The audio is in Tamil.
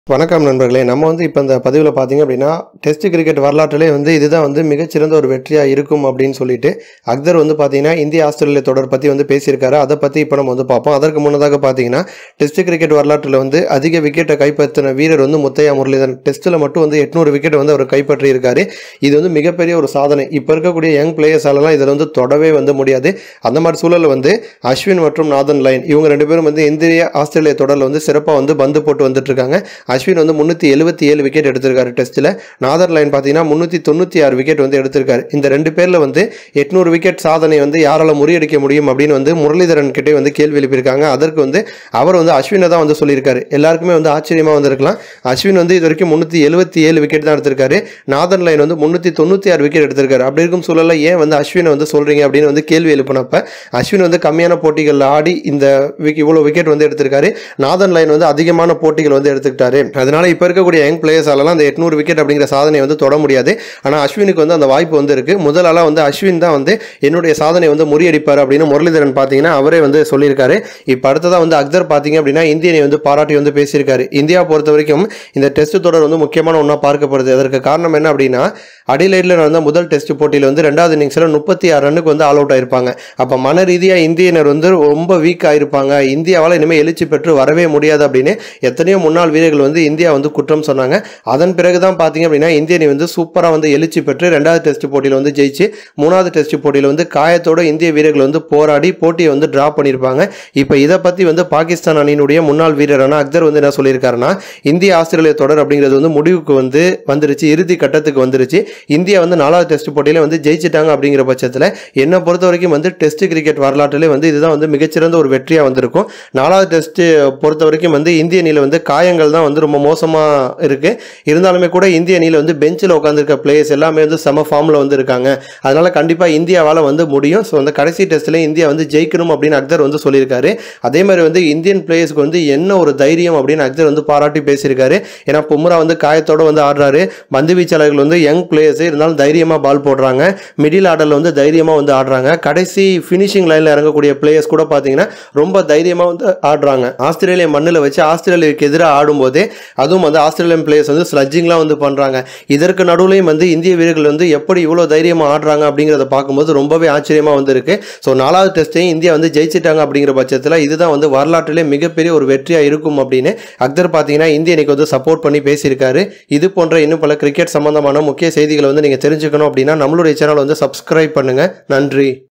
வணக்கம் நண்பர்களே நம்ம வந்து இப்போ இந்த பதிவில் பார்த்தீங்க அப்படின்னா டெஸ்ட் கிரிக்கெட் வரலாற்றிலே வந்து இதுதான் வந்து மிகச்சிறந்த ஒரு வெற்றியாக இருக்கும் அப்படின்னு சொல்லிட்டு அக்தர் வந்து பார்த்தீங்கன்னா இந்திய ஆஸ்திரேலிய தொடர் பற்றி வந்து பேசியிருக்காரு அதை பற்றி இப்போ நம்ம வந்து பார்ப்போம் அதற்கு முன்னதாக பார்த்தீங்கன்னா டெஸ்ட் கிரிக்கெட் வரலாற்றில் வந்து அதிக விக்கெட்டை கைப்பற்றின வீரர் வந்து முத்தையா முரளிதரன் டெஸ்ட்டில் மட்டும் வந்து எட்நூறு விக்கெட் வந்து அவர் கைப்பற்றி இருக்காரு இது வந்து மிகப்பெரிய ஒரு சாதனை இப்போ இருக்கக்கூடிய யங் பிளேயர்ஸாலலாம் இதில் வந்து தொடவே வந்து முடியாது அந்த மாதிரி சூழலில் வந்து அஸ்வின் மற்றும் நாதன் லைன் இவங்க ரெண்டு பேரும் வந்து இந்திய ஆஸ்திரேலிய தொடரில் வந்து சிறப்பாக வந்து பந்து போட்டு வந்துட்டு இருக்காங்க அஸ்வின் வந்து முந்நூற்றி எழுபத்தி ஏழு விக்கெட் எடுத்திருக்காரு டெஸ்ட்டில் நாதர் லைன் பார்த்தீங்கன்னா முந்நூற்றி தொண்ணூற்றி ஆறு விக்கெட் வந்து எடுத்திருக்காரு இந்த ரெண்டு பேரில் வந்து எட்நூறு விக்கெட் சாதனை வந்து யாரால முறியடிக்க முடியும் அப்படின்னு வந்து முரளிதரன் கிட்டே வந்து கேள்வி எழுப்பியிருக்காங்க அதற்கு வந்து அவர் வந்து அஸ்வினை தான் வந்து சொல்லியிருக்காரு எல்லாருக்குமே வந்து ஆச்சரியமாக வந்திருக்கலாம் அஸ்வின் வந்து இது வரைக்கும் முந்நூற்றி எழுபத்தி ஏழு விக்கெட் தான் எடுத்திருக்காரு நாதன் லைன் வந்து முந்நூற்றி தொண்ணூற்றி ஆறு விக்கெட் எடுத்திருக்காரு அப்படி இருக்கும் சூழலில் ஏன் வந்து அஸ்வினை வந்து சொல்கிறீங்க அப்படின்னு வந்து கேள்வி எழுப்பினப்ப அஸ்வின் வந்து கம்மியான போட்டிகளில் ஆடி இந்த விக் இவ்வளோ விக்கெட் வந்து எடுத்திருக்காரு நாதன் லைன் வந்து அதிகமான போட்டிகள் வந்து எடுத்துக்கிட்டாரு அதனால இப்போ இருக்கக்கூடிய யங் பிளேயர்ஸாலலாம் அந்த எட்நூறு விக்கெட் அப்படிங்கிற சாதனையை வந்து தொட முடியாது ஆனால் அஸ்வினுக்கு வந்து அந்த வாய்ப்பு வந்து இருக்கு முதல் ஆளாக வந்து அஸ்வின் தான் வந்து என்னுடைய சாதனை வந்து முறியடிப்பார் அப்படின்னு முரளிதரன் பார்த்தீங்கன்னா அவரே வந்து சொல்லியிருக்காரு இப்போ அடுத்ததாக வந்து அக்தர் பார்த்தீங்க அப்படின்னா இந்தியனை வந்து பாராட்டி வந்து பேசியிருக்காரு இந்தியா பொறுத்த வரைக்கும் இந்த டெஸ்ட் தொடர் வந்து முக்கியமான ஒன்றா பார்க்கப்படுது அதற்கு காரணம் என்ன அப்படின்னா அடிலைடில் நடந்த முதல் டெஸ்ட் போட்டியில் வந்து ரெண்டாவது இன்னிங்ஸில் முப்பத்தி ஆறு ரன்னுக்கு வந்து ஆல் அவுட் ஆயிருப்பாங்க அப்போ மன ரீதியாக இந்தியனர் வந்து ரொம்ப வீக் ஆயிருப்பாங்க இந்தியாவால் இனிமேல் எழுச்சி பெற்று வரவே முடியாது அப்படின்னு எத்தனையோ முன்னாள் வீரர்கள் வந்து இந்தியா வந்து குற்றம் சொன்னாங்க அதன் பிறகு தான் பார்த்தீங்க அப்படின்னா இந்திய அணி வந்து சூப்பராக வந்து எழுச்சி பெற்று ரெண்டாவது டெஸ்ட் போட்டியில் வந்து ஜெயிச்சு மூணாவது டெஸ்ட் போட்டியில் வந்து காயத்தோட இந்திய வீரர்கள் வந்து போராடி போட்டியை வந்து டிரா பண்ணியிருப்பாங்க இப்போ இதை பற்றி வந்து பாகிஸ்தான் அணியினுடைய முன்னாள் வீரரான அக்தர் வந்து என்ன சொல்லியிருக்காருன்னா இந்திய ஆஸ்திரேலிய தொடர் அப்படிங்கிறது வந்து முடிவுக்கு வந்து வந்துருச்சு இறுதி கட்டத்துக்கு வந்துருச்சு இந்தியா வந்து நாலாவது டெஸ்ட் போட்டியில் வந்து ஜெயிச்சிட்டாங்க அப்படிங்கிற பட்சத்தில் என்னை பொறுத்த வரைக்கும் வந்து டெஸ்ட் கிரிக்கெட் வரலாற்றிலே வந்து இதுதான் வந்து மிகச்சிறந்த ஒரு வெற்றியாக வந்திருக்கும் நாலாவது டெஸ்ட் பொறுத்த வரைக்கும் வந்து இந்திய அணியில் வந்து காயங்கள் தான் வந்து ரொம்ப மோசமாக இருக்குது இருந்தாலுமே கூட இந்திய அணியில் வந்து பெஞ்சில் உட்காந்துருக்க பிளேயர்ஸ் எல்லாமே வந்து செம ஃபார்மில் வந்து இருக்காங்க அதனால கண்டிப்பாக இந்தியாவால் வந்து முடியும் ஸோ அந்த கடைசி டெஸ்ட்டில் இந்தியா வந்து ஜெயிக்கணும் அப்படின்னு அக்தர் வந்து சொல்லியிருக்காரு அதே மாதிரி வந்து இந்தியன் பிளேயர்ஸ்க்கு வந்து என்ன ஒரு தைரியம் அப்படின்னு அக்தர் வந்து பாராட்டி பேசியிருக்காரு ஏன்னா பும்ரா வந்து காயத்தோட வந்து ஆடுறாரு பந்து வீச்சாளர்கள் வந்து யங் பிளேயர்ஸ் இருந்தாலும் தைரியமாக பால் போடுறாங்க மிடில் ஆர்டரில் வந்து தைரியமாக வந்து ஆடுறாங்க கடைசி ஃபினிஷிங் லைனில் இறங்கக்கூடிய பிளேயர்ஸ் கூட பார்த்தீங்கன்னா ரொம்ப தைரியமாக வந்து ஆடுறாங்க ஆஸ்திரேலிய மண்ணில் வச்சு ஆஸ்திரேலியாவுக்கு எதிராக ஆடும்போது அதுவும் வந்து ஆஸ்திரேலியன் பிளேயர்ஸ் வந்து ஸ்லட்ஜிங்லாம் வந்து பண்ணுறாங்க இதற்கு நடுவுலையும் வந்து இந்திய வீரர்கள் வந்து எப்படி இவ்வளோ தைரியமாக ஆடுறாங்க அப்படிங்கிறத பார்க்கும்போது ரொம்பவே ஆச்சரியமாக வந்து இருக்கு ஸோ நாலாவது டெஸ்ட்டையும் இந்தியா வந்து ஜெயிச்சிட்டாங்க அப்படிங்கிற பட்சத்தில் இதுதான் வந்து வரலாற்றிலே மிகப்பெரிய ஒரு வெற்றியாக இருக்கும் அப்படின்னு அக்தர் பார்த்தீங்கன்னா இந்திய அணிக்கு வந்து சப்போர்ட் பண்ணி பேசியிருக்காரு இது போன்ற இன்னும் பல கிரிக்கெட் சம்பந்தமான முக்கிய செய்திகளை வந்து நீங்கள் தெரிஞ்சுக்கணும் அப்படின்னா நம்மளுடைய சேனலை வந்து சப்ஸ்கிரைப் பண்ணுங்கள் நன்றி